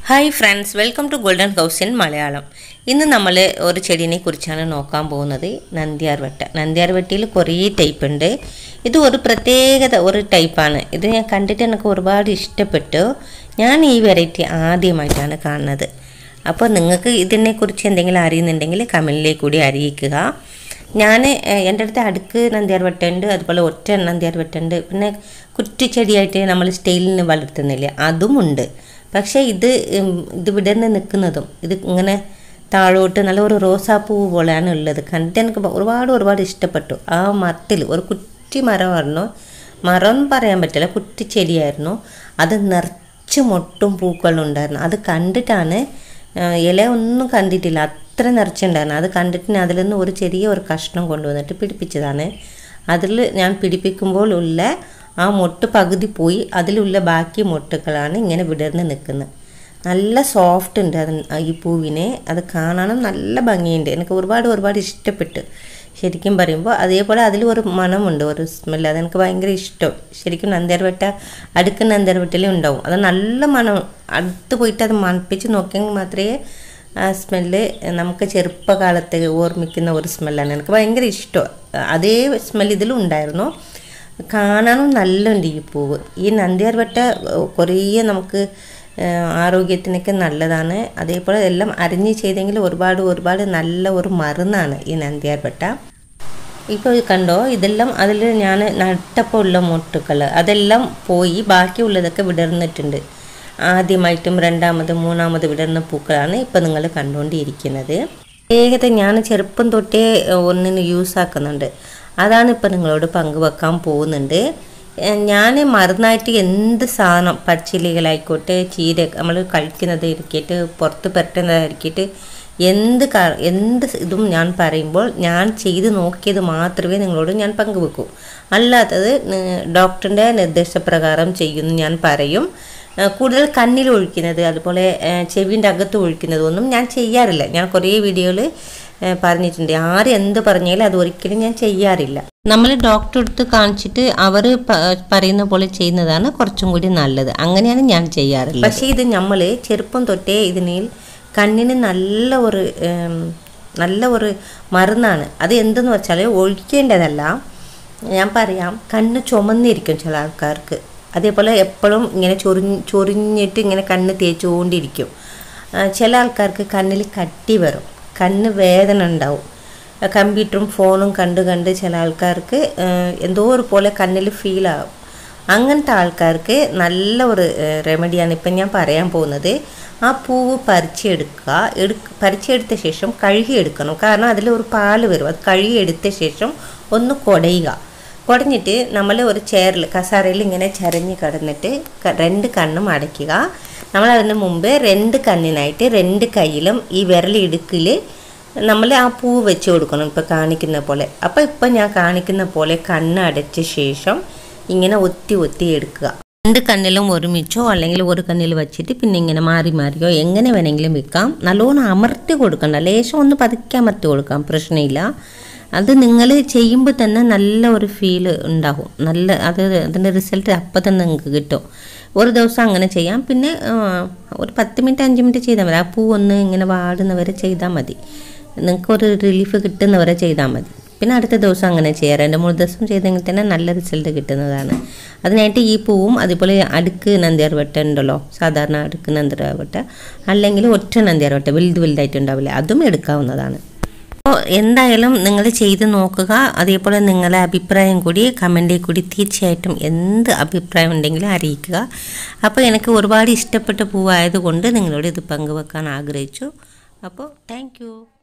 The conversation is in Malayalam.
hi friends welcome to golden house in Malayalam ഇന്ന് നമ്മൾ ഒരു ചെടീനെ കുറിച്ചാണ് നോക്കാൻ പോകുന്നത് നന്ദിയാർവട്ട നന്ദിയാർവട്ടയിൽ കുറേ ടൈപ്പ് ഉണ്ട് ഇത് ഒരു പ്രത്യേകത ഒരു ടൈപ്പാണ് ഇത് ഞാൻ കണ്ടിട്ട് എനിക്ക് ഒരുപാട് ഇഷ്ടപ്പെട്ടു ഞാൻ ഈ വെറൈറ്റി ആദ്യമായിട്ടാണ് കാണുന്നത് അപ്പോൾ നിങ്ങൾക്ക് ഇതിനെക്കുറിച്ച് എന്തെങ്കിലും അറിയുന്നുണ്ടെങ്കിൽ കമൻറ്റിലേക്ക് കൂടി അറിയിക്കുക ഞാൻ എൻ്റെ അടുത്ത് അടുക്ക് നന്ദിയാർവട്ട ഉണ്ട് അതുപോലെ ഒറ്റ നന്ദിയാർവട്ട ഉണ്ട് പിന്നെ കുറ്റിച്ചെടിയായിട്ട് നമ്മൾ സ്റ്റൈലിന് വളർത്തുന്നില്ല അതുമുണ്ട് പക്ഷേ ഇത് ഉം, ഇത് വിടർന്ന് നിൽക്കുന്നതും ഇത് ഇങ്ങനെ താഴോട്ട് നല്ല ഒരു റോസാപ്പൂ പോലെയാണ് ഉള്ളത് കണ്ടിട്ട് എനിക്ക് ഒരുപാട് ഒരുപാട് ഇഷ്ടപ്പെട്ടു ആ മരത്തിൽ ഒരു കുറ്റി മരമായിരുന്നു മരം എന്ന് പറയാൻ പറ്റില്ല കുറ്റിച്ചെടിയായിരുന്നു അത് നിറച്ച് മൊട്ടും പൂക്കളും ഉണ്ടായിരുന്നു അത് കണ്ടിട്ടാണ് ആ, ഇല ഒന്നും കണ്ടിട്ടില്ല അത്ര നിറച്ചുണ്ടായിരുന്നു അത് കണ്ടിട്ട് ഞാൻ അതിൽ നിന്ന് ഒരു ചെറിയ ഒരു കഷ്ണം കൊണ്ടുവന്നിട്ട് പിടിപ്പിച്ചതാണ് അതിൽ ഞാൻ പിടിപ്പിക്കുമ്പോൾ ഉള്ള ആ മൊട്ട് പകുതി പോയി അതിലുള്ള ബാക്കി മൊട്ടുകളാണ് ഇങ്ങനെ വിടർന്ന് നിൽക്കുന്നത് നല്ല സോഫ്റ്റ് ഉണ്ട് അത് ഈ പൂവിനെ അത് കാണാനും നല്ല ഭംഗിയുണ്ട് എനിക്ക് ഒരുപാട് ഒരുപാട് ഇഷ്ടപ്പെട്ടു ശരിക്കും പറയുമ്പോൾ അതേപോലെ അതിൽ ഒരു മണമുണ്ട് ഒരു സ്മെല്ല് അതെനിക്ക് ഭയങ്കര ഇഷ്ടം ശരിക്കും നന്ദിയാർവട്ട അടുക്ക് നന്ദിയാർവട്ടയിലും ഉണ്ടാവും അത് നല്ല മണം അടുത്ത് പോയിട്ട് അത് മണപ്പിച്ച് നോക്കിയെങ്കിൽ മാത്രമേ ആ സ്മെല്ല് നമുക്ക് ചെറുപ്പകാലത്ത് ഓർമ്മിക്കുന്ന ഒരു സ്മെല്ലാണ് എനിക്ക് ഭയങ്കര ഇഷ്ടം അതേ സ്മെല്ല് ഇതിലും ഉണ്ടായിരുന്നു കാണാനും നല്ലുണ്ട് ഈ പൂവ് ഈ നന്ദിയാർവട്ട കുറേ നമുക്ക് ആ, ആരോഗ്യത്തിനൊക്കെ നല്ലതാണ് അതേപോലെ എല്ലാം അരിഞ്ഞ് ചെയ്തെങ്കിൽ ഒരുപാട് ഒരുപാട് നല്ല ഒരു മരുന്നാണ് ഈ നന്ദിയാർവട്ട ഇപ്പോൾ കണ്ടോ ഇതെല്ലാം അതിൽ ഞാൻ നട്ടപ്പോൾ ഉള്ള മൊട്ടുകൾ അതെല്ലാം പോയി ബാക്കിയുള്ളതൊക്കെ വിടർന്നിട്ടുണ്ട് ആദ്യമായിട്ടും രണ്ടാമത് മൂന്നാമത് വിടർന്ന പൂക്കളാണ് ഇപ്പോൾ നിങ്ങൾ കണ്ടുകൊണ്ടിരിക്കുന്നത് പ്രത്യേകത ഞാൻ ചെറുപ്പം തൊട്ടേ ഒന്നിന് യൂസ് ആക്കുന്നുണ്ട് അതാണ് ഇപ്പോൾ നിങ്ങളോട് പങ്കുവെക്കാൻ പോകുന്നുണ്ട് ഞാൻ മരുന്നായിട്ട് എന്ത് സാധനം പച്ചിലകളായിക്കോട്ടെ ചീര നമ്മൾ കഴിക്കുന്നത് ഇരിക്കട്ട് പുറത്ത് പറ്റുന്നതായിരിക്കട്ട് എന്ത് കാ- എന്ത് ഇതും ഞാൻ പറയുമ്പോൾ ഞാൻ ചെയ്ത് നോക്കിയത് മാത്രമേ നിങ്ങളോട് ഞാൻ പങ്കുവെക്കൂ അല്ലാത്തത് ഡോക്ടറിൻ്റെ നിർദ്ദേശപ്രകാരം ചെയ്യുന്നു ഞാൻ പറയും ആ, കൂടുതൽ കണ്ണിൽ ഒഴിക്കുന്നത് അതുപോലെ ആ, ചെവിൻ്റെ അകത്ത് ഒഴിക്കുന്നതൊന്നും ഞാൻ ചെയ്യാറില്ല ഞാൻ കുറേ വീഡിയോയിൽ പറഞ്ഞിട്ടുണ്ട് ആര് എന്ത് പറഞ്ഞാലും അത് ഒരിക്കലും ഞാൻ ചെയ്യാറില്ല നമ്മൾ ഡോക്ടറെ അടുത്ത് കാണിച്ചിട്ട് അവർ പറയുന്ന പോലെ ചെയ്യുന്നതാണ് കുറച്ചും കൂടി നല്ലത് അങ്ങനെയാണ് ഞാൻ ചെയ്യാറുള്ളത് പക്ഷേ ഇത് നമ്മൾ ചെറുപ്പം തൊട്ടേ ഇതിന് കണ്ണിന് നല്ല ഒരു ഉം, നല്ല ഒരു മരുന്നാണ് അത് എന്തെന്ന് വെച്ചാൽ ഒഴിക്കേണ്ടതല്ല ഞാൻ പറയാം കണ്ണ് ചുമന്നിരിക്കും ചില ആൾക്കാർക്ക് അതേപോലെ എപ്പോഴും ഇങ്ങനെ ചൊറിഞ്ഞ് ചൊറിഞ്ഞിട്ട് ഇങ്ങനെ കണ്ണ് തേച്ചുകൊണ്ടിരിക്കും ആ, ചില ആൾക്കാർക്ക് കണ്ണിൽ കട്ടി വരും കണ്ണ് വേദന ഉണ്ടാവും ആ, കമ്പ്യൂട്ടറും ഫോണും കണ്ട് കണ്ട് ചില ആൾക്കാർക്ക് ആ, എന്തോ ഒരു പോലെ കണ്ണിൽ ഫീൽ ആവും അങ്ങനത്തെ ആൾക്കാർക്ക് നല്ല ഒരു റെമഡിയാണ് ഇപ്പം ഞാൻ പറയാൻ പോകുന്നത് ആ പൂവ് പറിച്ചെടുക്കുക എടുക്ക പറിച്ചെടുത്ത ശേഷം കഴുകിയെടുക്കണം കാരണം അതിൽ ഒരു പാല് വരും അത് കഴുകിയെടുത്ത ശേഷം ഒന്ന് കുടയുക കുടഞ്ഞിട്ട് നമ്മൾ ഒരു ചെയറിൽ കസാരയിൽ ഇങ്ങനെ ചരഞ്ഞ് കിടന്നിട്ട് ക- രണ്ട് കണ്ണും അടയ്ക്കുക നമ്മൾ അതിന് മുമ്പ് രണ്ട് കണ്ണിനായിട്ട് രണ്ട് കയ്യിലും ഈ വിരലിടുക്കിൽ നമ്മൾ ആ പൂ വെച്ച് കൊടുക്കണം ഇപ്പോൾ കാണിക്കുന്ന പോലെ അപ്പോൾ ഇപ്പം ഞാൻ കാണിക്കുന്ന പോലെ കണ്ണ് അടച്ച ശേഷം ഇങ്ങനെ ഒത്തി ഒത്തി എടുക്കുക രണ്ട് കണ്ണിലും ഒരുമിച്ചോ അല്ലെങ്കിൽ ഒരു കണ്ണിൽ വെച്ചിട്ട് പിന്നെ ഇങ്ങനെ മാറി മാറിയോ എങ്ങനെ വേണമെങ്കിലും വെക്കാം നല്ലോണം അമർത്തി കൊടുക്കണ്ട ലേശം ഒന്ന് പതുക്കെ അമർത്തി കൊടുക്കാം പ്രശ്നമില്ല അത് നിങ്ങൾ ചെയ്യുമ്പോൾ തന്നെ നല്ല ഒരു ഫീല് ഉണ്ടാകും നല്ല അത് അതിൻ്റെ റിസൾട്ട് അപ്പം തന്നെ നിങ്ങൾക്ക് കിട്ടും ഒരു ദിവസം അങ്ങനെ ചെയ്യാം പിന്നെ ആ, ഒരു പത്ത് മിനിറ്റ് അഞ്ച് മിനിറ്റ് ചെയ്താൽ മതി ആ പൂ ഒന്ന് ഇങ്ങനെ വാടുന്നവരെ ചെയ്താൽ മതി നിങ്ങൾക്കൊരു റിലീഫ് കിട്ടുന്നവരെ ചെയ്താൽ മതി പിന്നെ അടുത്ത ദിവസം അങ്ങനെ ചെയ്യാം രണ്ട് മൂന്ന് ദിവസം ചെയ്തെങ്കിൽ തന്നെ നല്ല റിസൾട്ട് കിട്ടുന്നതാണ് അതിനായിട്ട് ഈ പൂവും അതുപോലെ അടുക്ക് നന്ദിയാർവട്ട ഉണ്ടല്ലോ സാധാരണ അടുക്ക് നന്ദിയാർവട്ട അല്ലെങ്കിൽ ഒറ്റ നന്ദിയാർവട്ട വലുത് വലുതായിട്ടുണ്ടാവില്ല അതും എടുക്കാവുന്നതാണ് അപ്പോൾ എന്തായാലും നിങ്ങൾ ചെയ്ത് നോക്കുക അതേപോലെ നിങ്ങളുടെ അഭിപ്രായം കൂടി കമൻറ്റിൽ കൂടി തീർച്ചയായിട്ടും എന്ത് അഭിപ്രായം ഉണ്ടെങ്കിലും അറിയിക്കുക അപ്പോൾ എനിക്ക് ഒരുപാട് ഇഷ്ടപ്പെട്ട പൂവായതുകൊണ്ട് നിങ്ങളോട് ഇത് പങ്കുവെക്കാൻ ആഗ്രഹിച്ചു അപ്പോൾ താങ്ക്